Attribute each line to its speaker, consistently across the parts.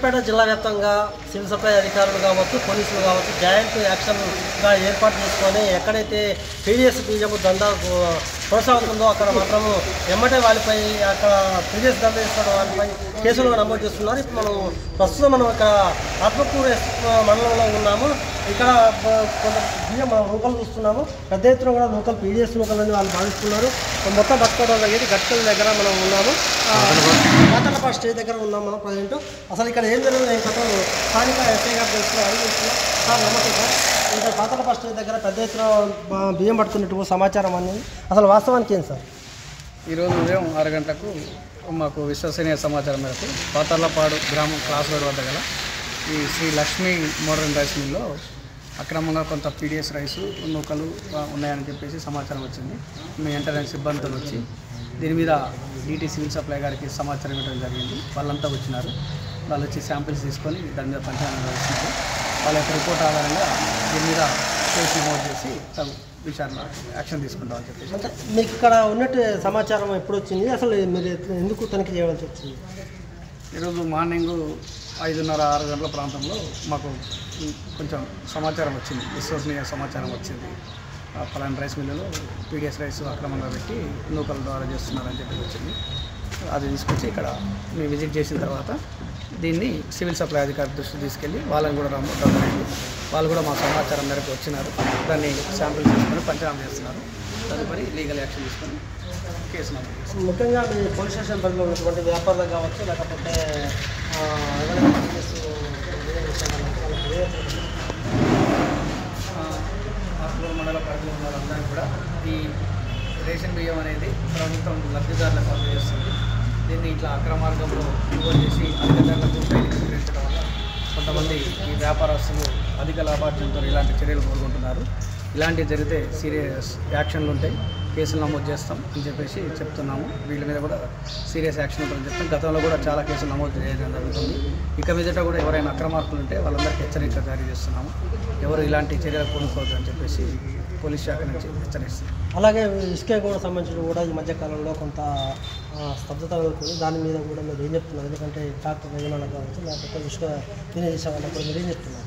Speaker 1: సూర్యాపేట జిల్లా వ్యాప్తంగా civil supply అధికారులు కావచ్చు పోలీసులు కావచ్చు జాయింట్ యాక్షన్గా ఏర్పాటు చేసుకొని ఎక్కడైతే పీడిఎస్ బీజం దందా కొనసాగుతుందో అక్కడ మాత్రం ఎమ్మటే వాళ్ళపై అక్కడ పీడిఎస్ దందా చేస్తున్న వాళ్ళపై కేసులు నమోదు చేస్తున్నారు ఇప్పుడు మనం ప్రస్తుతం మనం ఇక్కడ ఆత్మకూరు ఎస్ మండలంలో ఉన్నాము ఇక్కడ బ- కొంత బియ్యం మనం నూకలు చూస్తున్నాము పెద్ద ఎత్తున కూడా నూకలు పీడిఎస్ నూకలు అని వాళ్ళు భావిస్తున్నారు మొత్తం పట్టుకోవడం జరిగింది గట్కల దగ్గర మనం ఉన్నాము పాతలపా స్టేజ్ దగ్గర ఉన్నాం మనం ప్రజెంట్ అసలు ఇక్కడ ఏం జరిగింది ఏం కథ స్థానిక ఎస్ఐ గారు తెలుస్తున్నారు అడిగి తెలుస్తున్నారు. సార్ నమస్తే సార్ ఇక్కడ పాతలపా స్టేజ్ దగ్గర పెద్ద ఎత్తున బ- బియ్యం పట్టుకున్నట్టు సమాచారం అనేది అసలు వాస్తవానికి ఏం సార్
Speaker 2: ఈరోజు ఉదయం ఆరు గంటలకు మాకు విశ్వసనీయ సమాచారం మేరకు పాతర్లపాడు గ్రామం క్లాస్ రోడ్ వద్ద గల ఈ శ్రీ లక్ష్మీ మోడర్న్ రైస్ మిల్లో అక్రమంగా కొంత పీడిఎస్ రైస్ నూకలు ఆ, ఉన్నాయని చెప్పేసి సమాచారం వచ్చింది మేము వెంటనే సిబ్బందితో వచ్చి దీని మీద డీటీ సివిల్ సప్లై గారికి సమాచారం ఇవ్వడం జరిగింది వాళ్ళంతా వచ్చినారు వాళ్ళు వచ్చి శాంపిల్స్ తీసుకొని దాని మీద పంచాంగం వేసినారు వాళ్ళ యొక్క రిపోర్ట్ ఆధారంగా దీని మీద కేసు నమోదు చేసి తగు విచారణ యాక్షన్ తీసుకుంటామని చెప్పేసి
Speaker 1: అంటే మీకు ఇక్కడ ఉన్నట్టు సమాచారం ఎప్పుడు వచ్చింది అసలు మీరు ఎందుకు తనిఖీ చేయవలసి వచ్చింది
Speaker 2: ఈరోజు మార్నింగ్ ఐదున్నర ఆరు గంటల ప్రాంతంలో మాకు కొంచెం సమాచారం వచ్చింది విశ్వసనీయ సమాచారం వచ్చింది ఆ పలానా రైస్ మిల్లులో పీడిఎస్ రైస్ అక్రమంగా పెట్టి నూకల ద్వారా చేస్తున్నారని చెప్పి వచ్చింది అది తీసుకొచ్చి ఇక్కడ మేము విజిట్ చేసిన తర్వాత దీన్ని సివిల్ సప్లై అధికారి దృష్టికి తీసుకెళ్ళి వాళ్ళని కూడా రమ్మ రమ్మని వాళ్ళు కూడా మా సమాచారం మేరకు వచ్చినారు దాన్ని శాంపిల్ తీసుకొని పంచనామా చేస్తున్నారు తదుపరి లీగల్ యాక్షన్ తీసుకొని కేసు నమోదు చేస్తున్నారు.
Speaker 1: ముఖ్యంగా మీ పోలీస్ స్టేషన్ పరిధిలో ఉన్నటువంటి వ్యాపారులు కావచ్చు లేకపోతే ఆ, ఎవరైనా బిజినెస్ వేరే విషయాలు అంటే వాళ్ళకి ఏ
Speaker 2: ఆత్మూరు మండల పరిధిలో ఉన్న వాళ్ళందరూ కూడా ఈ రేషన్ బియ్యం అనేది ప్రభుత్వం లబ్ధిదారులకు అందజేస్తుంది దీన్ని ఇట్లా అక్రమార్గంలో కొనుగోలు చేసి అధిక ధరలకు బయటకు విక్రయించడం వల్ల కొంతమంది ఈ వ్యాపారస్తులు అధిక లాభార్జనతో ఇలాంటి చర్యలు కోరుకుంటున్నారు ఇలాంటివి జరిగితే సీరియస్ యాక్షన్లు ఉంటాయి కేసులు నమోదు చేస్తాం అని చెప్పేసి చెప్తున్నాము వీళ్ళ మీద కూడా సీరియస్ యాక్షన్ ఉంటుందని చెప్తాం గతంలో కూడా చాలా కేసులు నమోదు చేయడం జరుగుతుంది ఇక మీదట కూడా ఎవరైనా అక్రమార్కులు ఉంటే వాళ్ళందరికీ హెచ్చరిక జారీ చేస్తున్నాము ఎవరు ఇలాంటి చర్యలు కొనుక్కోవద్దు అని చెప్పేసి పోలీస్ శాఖ నుంచి హెచ్చరిస్తున్నాం
Speaker 1: అలాగే ఇసుక కూడా సంబంధించి కూడా ఈ మధ్య కాలంలో కొంత ఆ, స్తబ్దత వెళ్తుంది దాని మీద కూడా మీరు ఏం చెప్తున్నారు ఎందుకంటే ట్రాక్టర్ యజమానులకు కావచ్చు లేకపోతే ఇసుక తినే చేసే వాళ్ళకి కూడా మీరు ఏం చెప్తున్నారు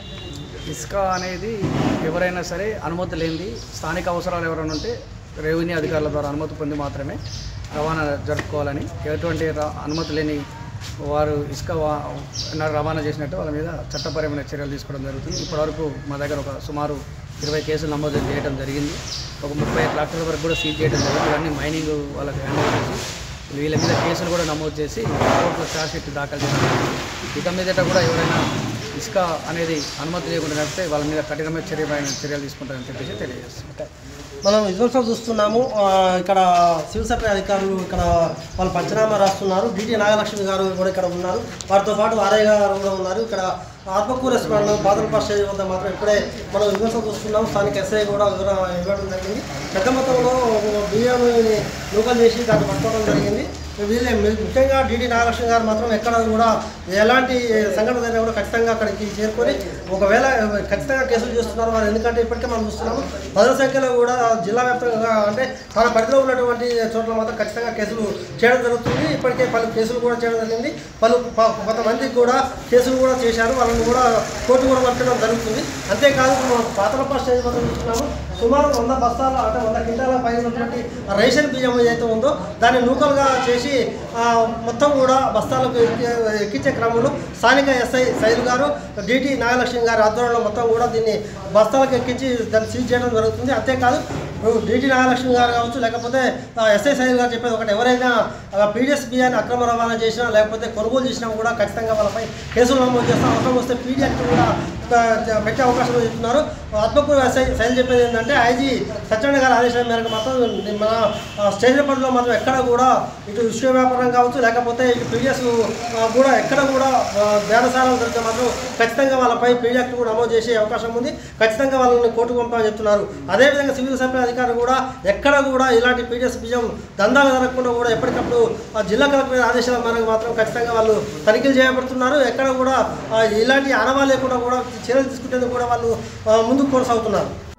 Speaker 2: ఇసుక అనేది ఎవరైనా సరే అనుమతి లేనిది స్థానిక అవసరాలు ఎవరైనా ఉంటే రెవెన్యూ అధికారుల ద్వారా అనుమతి పొంది మాత్రమే రవాణా జరుపుకోవాలని ఎటువంటి ర- అనుమతి లేని వారు ఇసుక వా- నా రవాణా చేసినట్టు వాళ్ళ మీద చట్టపరమైన చర్యలు తీసుకోవడం జరుగుతుంది ఇప్పటివరకు మా దగ్గర ఒక సుమారు ఇరవై కేసులు నమోదు చేయడం జరిగింది ఒక ముప్పై ట్రాక్టర్ల వరకు కూడా సీజ్ చేయడం జరిగింది ఇవన్నీ మైనింగ్ వాళ్ళకి హ్యాండ్ ఓవర్ చేసి వీళ్ళ మీద కేసులు కూడా నమోదు చేసి కోర్టులో ఛార్జ్ షీట్ దాఖలు చేయడం ఇక మీదట కూడా ఎవరైనా ఇసుక అనేది అనుమతి లేకుండా నడిపితే వాళ్ళ మీద కఠినమైన చర్యమైన చర్యలు తీసుకుంటారని చెప్పేసి తెలియజేస్తాం
Speaker 1: ఓకే. మనం విజువల్స్లో చూస్తున్నాము ఆ, ఇక్కడ సివిల్ సప్లై అధికారులు ఇక్కడ వాళ్ళు పంచనామా రాస్తున్నారు డిటి నాగలక్ష్మి గారు కూడా ఇక్కడ ఉన్నారు వారితో పాటు ఆర్ఐ గారు కూడా ఉన్నారు ఇక్కడ ఆత్మకూర మండలం బాదలపా స్టేజ్ వద్ద మాత్రం ఇప్పుడే మనం విజువల్స్లో చూస్తున్నాము స్థానిక ఎస్ఐ కూడా వివరణ ఇవ్వడం జరిగింది పెద్ద మొత్తంలో బియ్యం నూకలు చేసి దాన్ని పట్టుకోవడం జరిగింది వీళ్ళే ముఖ్యంగా డిడి నాగలక్ష్మి గారు మాత్రం ఎక్కడ కూడా ఎలాంటి సంఘటన జరిగినా కూడా ఖచ్చితంగా అక్కడికి చేరుకొని ఒకవేళ ఖచ్చితంగా కేసులు చేస్తున్నారు వారు ఎందుకంటే ఇప్పటికే మనం చూస్తున్నాము పదుల సంఖ్యలో కూడా జిల్లా వ్యాప్తంగా అంటే తన పరిధిలో ఉన్నటువంటి చోట్ల మాత్రం ఖచ్చితంగా కేసులు చేయడం జరుగుతుంది ఇప్పటికే పలు కేసులు కూడా చేయడం జరిగింది పలు ప- కొంతమందికి కూడా కేసులు కూడా చేశారు వాళ్ళని కూడా కోర్టు కూడా పట్టడం జరుగుతుంది అంతేకాదు మనం పాతలపా స్టేజ్ వద్ద చూస్తున్నాము సుమారు వంద బస్తాల అంటే వంద క్వింటాల పైన ఉన్నటువంటి ఆ రేషన్ బియ్యం ఏదైతే ఉందో దాన్ని నూకలుగా చేసి ఆ, మొత్తం కూడా బస్తాలకు ఎక్కి- ఎక్కించే క్రమంలో స్థానిక ఎస్ఐ సైలు గారు డిటి నాగలక్ష్మి గారి ఆధ్వర్యంలో మొత్తం కూడా దీన్ని బస్తాలకు ఎక్కించి దాన్ని సీజ్ చేయడం జరుగుతుంది అంతేకాదు డిటి నాగలక్ష్మి గారు కావచ్చు లేకపోతే ఆ, ఎస్ఐ సైలు గారు చెప్పేది ఒకటి ఎవరైనా పీడిఎస్ బియ్యాన్ని అక్రమ రవాణా చేసినా లేకపోతే కొనుగోలు చేసినా కూడా ఖచ్చితంగా వాళ్ళపై కేసులు నమోదు చేస్తాం అవసరం వస్తే పీడీ యాక్ట్ కూడా ఆ, పెట్టే అవకాశం ఇస్తున్నారు ఆత్మకూరు ఎస్ఐ శైలి చెప్పేది ఏంటంటే ఐజీ సత్యనారాయణ గారి ఆదేశాల మేరకు మాత్రం మన ఆ, స్టేషన్ పరిధిలో మాత్రం ఎక్కడ కూడా ఇటు విశ్వ వ్యాపారం కావచ్చు లేకపోతే ఇటు పీడిఎస్ కూడా ఎక్కడ కూడా ఆ, బేరసారాలు దొరికితే మాత్రం ఖచ్చితంగా వాళ్ళపై పీడీ యాక్ట్ కూడా నమోదు చేసే అవకాశం ఉంది ఖచ్చితంగా వాళ్ళని కోర్టుకు పంపమని చెప్తున్నారు అదేవిధంగా సివిల్ సప్లై అధికారులు కూడా ఎక్కడ కూడా ఇలాంటి పీడిఎస్ బియ్యం దందాలు జరగకుండా కూడా ఎప్పటికప్పుడు ఆ జిల్లా కలెక్టర్ ఆదేశాల మేరకు మాత్రం ఖచ్చితంగా వాళ్ళు తనిఖీలు చేయబడుతున్నారు ఎక్కడ కూడా ఆ, ఇలాంటి ఆనవాళ్ళు లేకుండా కూడా చర్యలు తీసుకునేందుకు కూడా వాళ్ళు ఆ, ముందుకు కొనసాగుతున్నారు